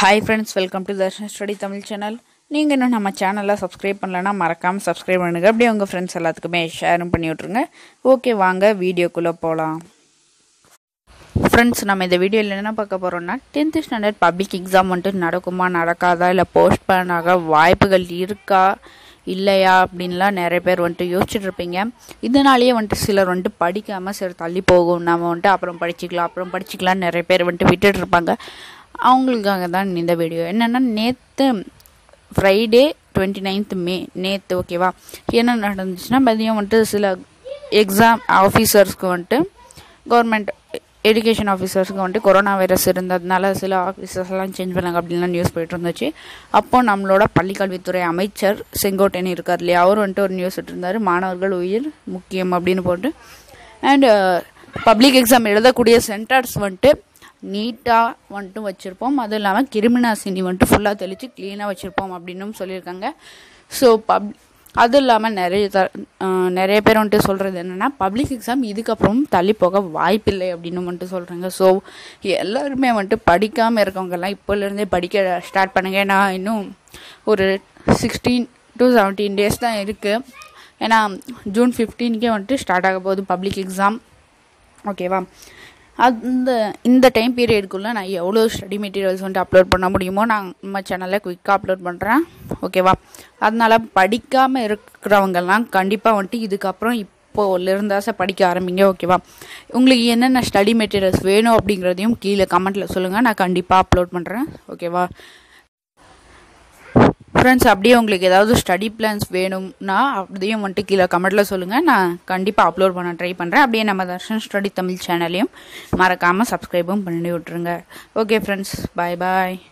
hi friends welcome to Darshan study Tamil channel நீங்கள் இன்னும் நம்ம சேனலை சப்ஸ்கிரைப் பண்ணலன்னா மறக்காமல் சப்ஸ்கிரைப் பண்ணுங்கள் அப்படியே உங்கள் ஃப்ரெண்ட்ஸ் எல்லாத்துக்குமே ஷேரும் பண்ணி விட்ருங்க ஓகே வாங்க வீடியோக்குள்ளே போகலாம் ஃப்ரெண்ட்ஸ் நம்ம இந்த வீடியோவில் என்ன பார்க்க போகிறோம்னா டென்த்து ஸ்டாண்டர்ட் பப்ளிக் எக்ஸாம் வந்துட்டு நடக்குமா நடக்காதா இல்லை போஸ்ட்போன் ஆக வாய்ப்புகள் இருக்கா இல்லையா அப்படின்லாம் நிறைய பேர் வந்துட்டு யோசிச்சுட்டு இருப்பீங்க இதனாலேயே வந்துட்டு சிலர் வந்துட்டு படிக்காமல் சரி தள்ளி போகும் நம்ம வந்துட்டு அப்புறம் படிச்சுக்கலாம் அப்புறம் படிச்சுக்கலாம் நிறைய பேர் வந்துட்டு விட்டுட்டு இருப்பாங்க அவங்களுக்காக தான் இந்த வீடியோ என்னென்னா நேற்று ஃப்ரைடே டுவெண்ட்டி நைன்த் மே நேற்று ஓகேவா என்ன நடந்துச்சுன்னா மதியம் வந்துட்டு சில எக்ஸாம் ஆஃபீஸர்ஸ்க்கு வந்துட்டு கவர்மெண்ட் எஜுகேஷன் ஆஃபீஸர்ஸ்க்கு வந்துட்டு கொரோனா வைரஸ் இருந்ததுனால சில ஆஃபீஸர்ஸ்லாம் சேஞ்ச் பண்ணாங்க அப்படின்லாம் நியூஸ் போயிட்டு இருந்துச்சு அப்போ நம்மளோட பள்ளிக்கல்வித்துறை அமைச்சர் செங்கோட்டையன் இருக்கார் இல்லையா அவர் வந்துட்டு ஒரு நியூஸ் விட்டுருந்தாரு மாணவர்கள் உயிர் முக்கியம் அப்படின்னு போட்டு அண்ட் பப்ளிக் எக்ஸாம் எழுதக்கூடிய சென்டர்ஸ் வந்துட்டு நீட்டாக வந்துட்டு வச்சுருப்போம் அதுவும் இல்லாமல் கிருமிநாசினி வந்துட்டு ஃபுல்லாக தெளித்து க்ளீனாக வச்சுருப்போம் அப்படின்னும் சொல்லியிருக்காங்க ஸோ பப் அதுவும் இல்லாமல் நிறைய த நிறைய பேர் வந்துட்டு சொல்கிறது என்னென்னா பப்ளிக் எக்ஸாம் இதுக்கப்புறம் தள்ளி போக வாய்ப்பில்லை அப்படின்னு வந்துட்டு சொல்கிறாங்க ஸோ எல்லாருமே வந்துட்டு படிக்காமல் இருக்கவங்கெல்லாம் இப்போலேருந்தே படிக்க ஸ்டார்ட் பண்ணுங்க ஏன்னா இன்னும் ஒரு சிக்ஸ்டீன் டு செவன்டீன் டேஸ் தான் இருக்குது ஏன்னா ஜூன் ஃபிஃப்டீனுக்கே வந்துட்டு ஸ்டார்ட் ஆக போகுது பப்ளிக் எக்ஸாம் ஓகேவா அந்த இந்த டைம் பீரியடுக்குள்ளே நான் எவ்வளோ ஸ்டடி மெட்டீரியல்ஸ் வந்துட்டு அப்லோட் பண்ண முடியுமோ நான் நம்ம சேனலில் குயிக்காக அப்லோட் பண்ணுறேன் ஓகேவா அதனால் படிக்காமல் இருக்கிறவங்கெல்லாம் கண்டிப்பாக வந்துட்டு இதுக்கப்புறம் இப்போது இருந்தாச படிக்க ஆரம்பிங்க ஓகேவா உங்களுக்கு என்னென்ன ஸ்டடி மெட்டீரியல்ஸ் வேணும் அப்படிங்கிறதையும் கீழே கமெண்ட்டில் சொல்லுங்கள் நான் கண்டிப்பாக அப்லோட் பண்ணுறேன் ஓகேவா ஃப்ரெண்ட்ஸ் அப்படியே உங்களுக்கு ஏதாவது ஸ்டடி பிளான்ஸ் வேணும்னா அப்படியும் வந்துட்டு கீழே கமெண்ட்டில் சொல்லுங்கள் நான் கண்டிப்பாக அப்லோட் பண்ண ட்ரை பண்ணுறேன் அப்படியே நம்ம தர்ஷன் ஸ்டடி தமிழ் சேனலையும் மறக்காமல் சப்ஸ்கிரைபும் பண்ணி விட்ருங்க ஓகே ஃப்ரெண்ட்ஸ் பாய் பாய்